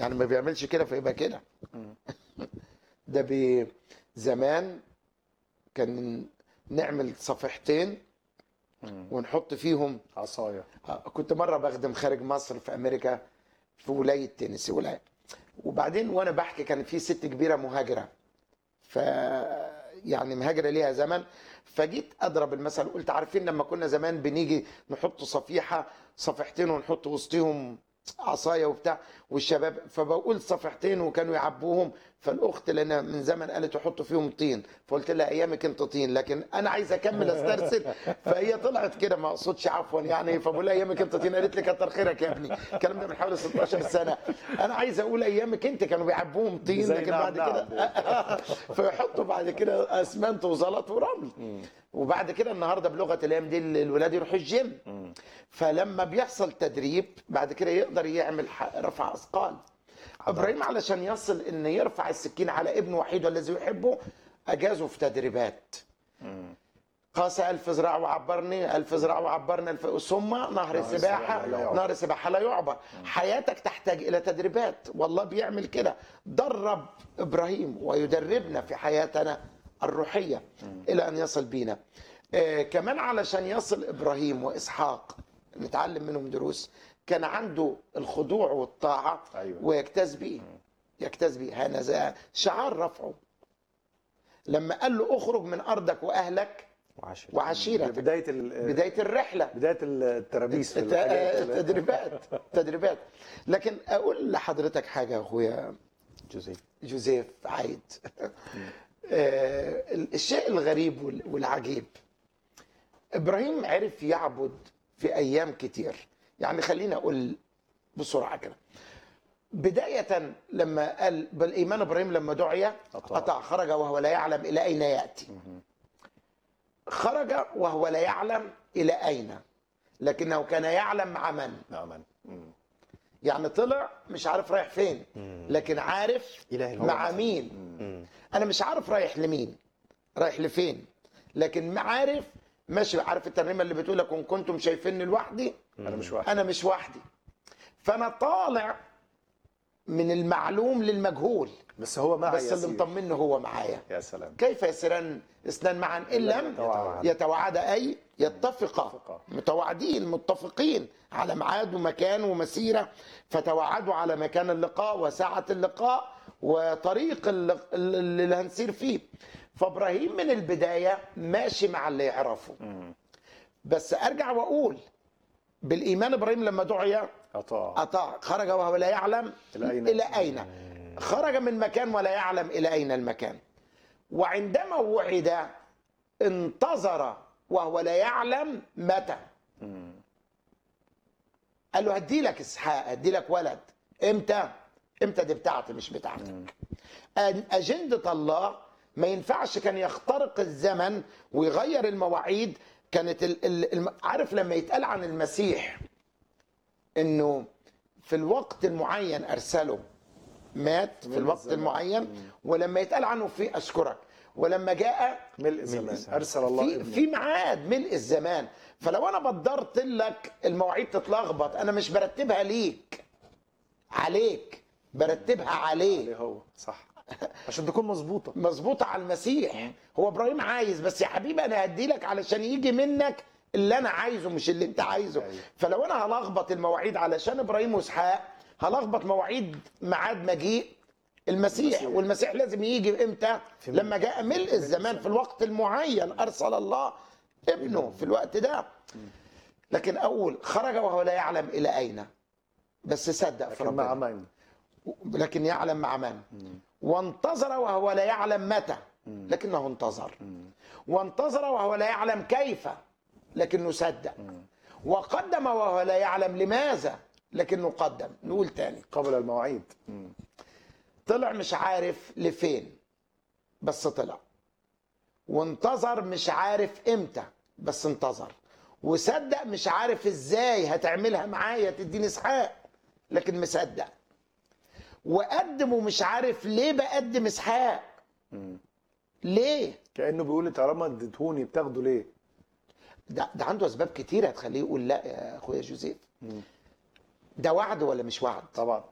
يعني ما بيعملش كده فيبقى كده ده بي زمان كان نعمل صفيحتين ونحط فيهم عصايه آه، كنت مره بخدم خارج مصر في امريكا في ولايه تينيسي ولايه وبعدين وانا بحكي كان في ست كبيره مهاجره ف يعني مهاجره ليها زمن فجيت اضرب المثل قلت عارفين لما كنا زمان بنيجي نحط صفيحه صفيحتين ونحط وسطهم عصايه وبتاع والشباب فبقول صفيحتين وكانوا يعبوهم فالاخت لنا من زمن قالت يحطوا فيهم طين فقلت لها ايامك انت طين لكن انا عايز اكمل استرسل فهي طلعت كده ما اقصدش عفوا يعني فبقول لها ايامك انت طين قالت لي كتر خيرك يا ابني الكلام ده من حوالي 16 سنه انا عايز اقول ايامك انت كانوا بيعبوهم طين زي لكن نعم بعد نعم. كده فيحطوا بعد كده اسمنت وزلط ورمل وبعد كده النهارده بلغه الايام دي الولاد يروحوا الجيم فلما بيحصل تدريب بعد كده يقدر يعمل ح- رفع اثقال ابراهيم علشان يصل ان يرفع السكين على ابنه وحيده الذي يحبه اجازه في تدريبات قاس ألف ذراع وعبرني ألف ذراع وعبرنا الف... ثم نهر السباحة لا يعبر. نهر السباحة لا يعبر حياتك تحتاج إلى تدريبات والله بيعمل كده درب إبراهيم ويدربنا في حياتنا الروحية إلى أن يصل بينا آه كمان علشان يصل إبراهيم وإسحاق نتعلم منهم دروس كان عنده الخضوع والطاعة أيوة. ويجتاز به يجتاز به هذا شعار رفعه لما قال له اخرج من أرضك وأهلك وعشرة وعشيرتك بدايه ال... بداية الرحلة بدايه الترابيس في الت- الحاجات اللي- تدريبات تدريبات لكن اقول لحضرتك حاجه يا اخويا جوزيف جوزيف عايد آه، الشيء الغريب وال- والعجيب ابراهيم عرف يعبد في ايام كتير يعني خليني اقول بسرعه كده بداية لما قال بالإيمان إبراهيم لما دعي أطاع. أطاع خرج وهو لا يعلم إلى أين يأتي خرج وهو لا يعلم إلى أين لكنه كان يعلم مع من نعم مم. يعني طلع مش عارف رايح فين لكن عارف إله مع مين انا مش عارف رايح لمين رايح لفين لكن عارف ماشي عارف الترنيمه اللي بتقول لك ان كنتم شايفيني لوحدي انا مش واحد انا مش وحدي فانا طالع من المعلوم للمجهول بس هو معي بس اللي يسير. مطمنه هو معايا يا سلام كيف يسيران اثنان معا ان لم يتواعدا. يتواعدا اي يتفقا يتفقا. متواعدين متفقين على ميعاد ومكان ومسيره فتواعدوا على مكان اللقاء وساعه اللقاء وطريق اللي, اللي هنسير فيه فابراهيم من البدايه ماشي مع اللي يعرفه بس ارجع واقول بالايمان ابراهيم لما دعي اطاع أطاع خرج وهو لا يعلم إلى أين؟ إلى أين خرج من مكان ولا يعلم إلى أين المكان وعندما وعد انتظر وهو لا يعلم متى قال له هدي لك اسحاق هدي لك ولد امتى امتى دي بتاعتي مش بتاعتك أن أجندة الله ما ينفعش كان يخترق الزمن ويغير المواعيد كانت ال ال الم- عارف لما يتقال عن المسيح انه في الوقت المعين ارسله مات في الوقت الزمان. المعين ولما يتقال عنه في اشكرك ولما جاء ملء الزمان الزمان. ارسل الله في ابنه في ميعاد ملء الزمان فلو انا بدرت لك المواعيد تتلخبط انا مش برتبها ليك عليك برتبها عليه اللي هو صح عشان تكون مظبوطه مظبوطه على المسيح هو ابراهيم عايز بس يا حبيبي انا هدي لك علشان يجي منك اللي انا عايزه مش اللي انت عايزه أيوة. فلو انا هلخبط المواعيد علشان ابراهيم واسحاق هلخبط مواعيد ميعاد مجيء المسيح المسيح. والمسيح لازم يجي امتى لما جاء ملء الزمان في الوقت المعين ارسل الله ابنه في الوقت ده لكن اقول خرج وهو لا يعلم الى اين بس صدق في لكن مع ربنا من لكن يعلم مع من وانتظر وهو لا يعلم متى لكنه انتظر وانتظر وهو لا يعلم كيف لكنه صدق وقدم وهو لا يعلم لماذا لكنه قدم نقول تاني قبل المواعيد طلع مش عارف لفين بس طلع وانتظر مش عارف امتى بس انتظر وصدق مش عارف ازاي هتعملها معايا تديني اسحاق لكن مصدق وقدم ومش عارف ليه بقدم اسحاق ليه كانه بيقول لي طالما اديتهوني بتاخده ليه ده, ده عنده اسباب كتيره تخليه يقول لا يا اخويا جوزيف ده وعد ولا مش وعد طبعا